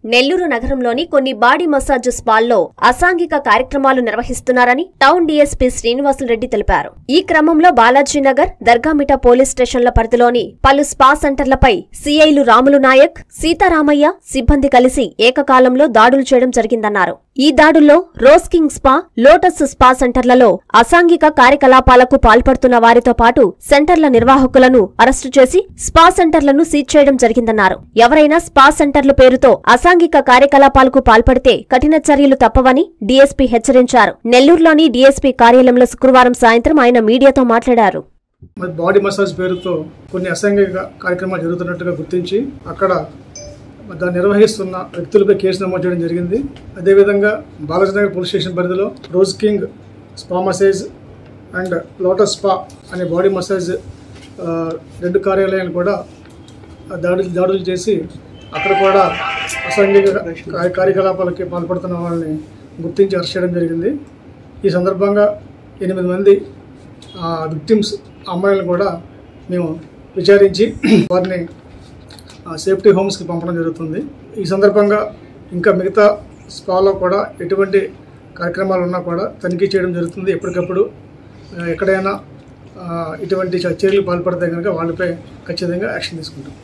నెల్లూరు నగరంలోని కొన్ని body massage స్పాల్లో అసాంఘిక కార్యక్రమాలు నిర్వహిస్తున్నారని టౌన్ డీఎస్పీ శ్రీనివాసులరెడ్డి తెలిపారు ఈ క్రమంలో బాలాజీనగర్ దర్గామిట పోలీస్ స్టేషన్ల పరిధిలోని పలు స్పా సెంటర్లపై సీఐలు రాములు నాయక్ సీతారామయ్య సిబ్బంది కలిసి ఏకకాలంలో దాడులు చేయడం జరిగిందన్నారు ఈ దాడుల్లో rose king spa lotus spa సెంటర్లలో అసాంఘిక కార్యకలాపాలకు పాల్పడుతున్న వారితో పాటు సెంటర్ల నిర్వాహకులను అరెస్టు చేసి స్పా సెంటర్లను సీజ్ చేయడం జరిగిందన్నారు ఎవరైనా స్పా సెంటర్ల పేరుతో అసాంఘిక కార్యకలాపాలకు పాల్పడితే కఠిన చర్యలు తప్పవని డీఎస్పీ హెచ్చరించారు నెల్లూరులోని డీఎస్పీ కార్యాలయంలో శుక్రవారం సాయంత్రం ఆయన మీడియాతో మాట్లాడారు మరి బాడీ మసాజ్ పేరుతో కొన్ని అసాంఘిక కార్యక్రమాలు జరుగుతున్నట్టుగా గుర్తించి అక్కడ దాన్ని నిర్వహిస్తున్న వ్యక్తులపై కేసు నమోదు చేయడం జరిగింది అదేవిధంగా బాలాజీనగర్ పోలీస్ స్టేషన్ పరిధిలో rose king spa massage and lotus spa అనే బాడీ మసాజ్ ఆ, రెండు కార్యాలయాలు కూడా దాడులు దాడులు చేసి అక్కడ కూడా అసాంఘిక కార్య- కార్యకలాపాలకి పాల్పడుతున్న వాళ్ళని గుర్తించి అరెస్ట్ చేయడం జరిగింది ఈ సందర్భంగా ఎనిమిది మంది విక్టిమ్స్ అమ్మాయిలను కూడా మేము విచారించి వారిని సేఫ్టీ హోమ్స్కి పంపడం జరుగుతుంది ఈ సందర్భంగా ఇంకా మిగతా స్పాలో కూడా ఎటువంటి కార్యక్రమాలు ఉన్నా కూడా తనిఖీ చేయడం జరుగుతుంది ఎప్పటికప్పుడు ఆ, ఎక్కడైనా ఆ, ఇటువంటి చర్యలు పాల్పడితే కనుక వాళ్ళపై ఖచ్చితంగా యాక్షన్ తీసుకుంటాం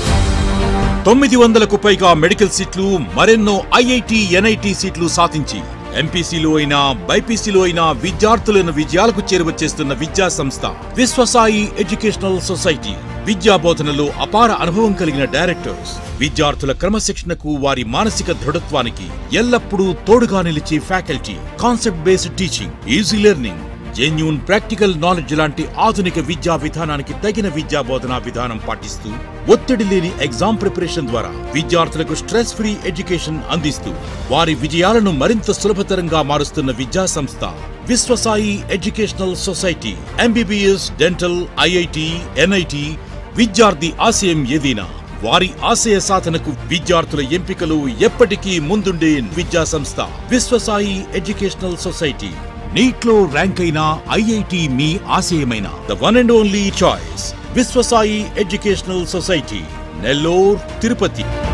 తొమ్మిది వందలకు పైగా మెడికల్ సీట్లు మరెన్నో ఐఐటి ఎన్ఐటి సీట్లు సాధించి ఎంపీసీలో అయినా బైపీసీలో అయినా విద్యార్థులను విజయాలకు చేరువచేస్తున్న విద్యా సంస్థ విశ్వసాయి ఎడ్యుకేషనల్ సొసైటీ విద్యా బోధనలో అపార అనుభవం కలిగిన డైరెక్టర్స్ విద్యార్థుల క్రమశిక్షణకు వారి మానసిక దృఢత్వానికి ఎల్లప్పుడూ తోడుగా నిలిచే faculty concept based teaching easy learning genuine practical knowledge లాంటి ఆధునిక విద్యా విధానానికి తగిన విద్యా బోధనా విధానం పాటిస్తూ ఒత్తిడి లేని ఎగ్జామ్ ప్రిపరేషన్ ద్వారా విద్యార్థులకు స్ట్రెస్ ఫ్రీ ఎడ్యుకేషన్ అందిస్తూ వారి విజయాలను మరింత సులభతరంగా మారుస్తున్న విద్యా సంస్థ Vishwasai educational society MBBS dental IIT NIT విద్యార్థి ఆశయం ఏదైనా వారి ఆశయ సాధనకు విద్యార్థుల ఎంపికలు ఎప్పటికీ ముందుండే విద్యా సంస్థ విశ్వసాయి ఎడ్యుకేషనల్ సొసైటీ నీట్లో ర్యాంక్ అయిన ఐఐటి మీ ఆశయమైన the one and only choice Vishwasai educational society Nellore Tirupati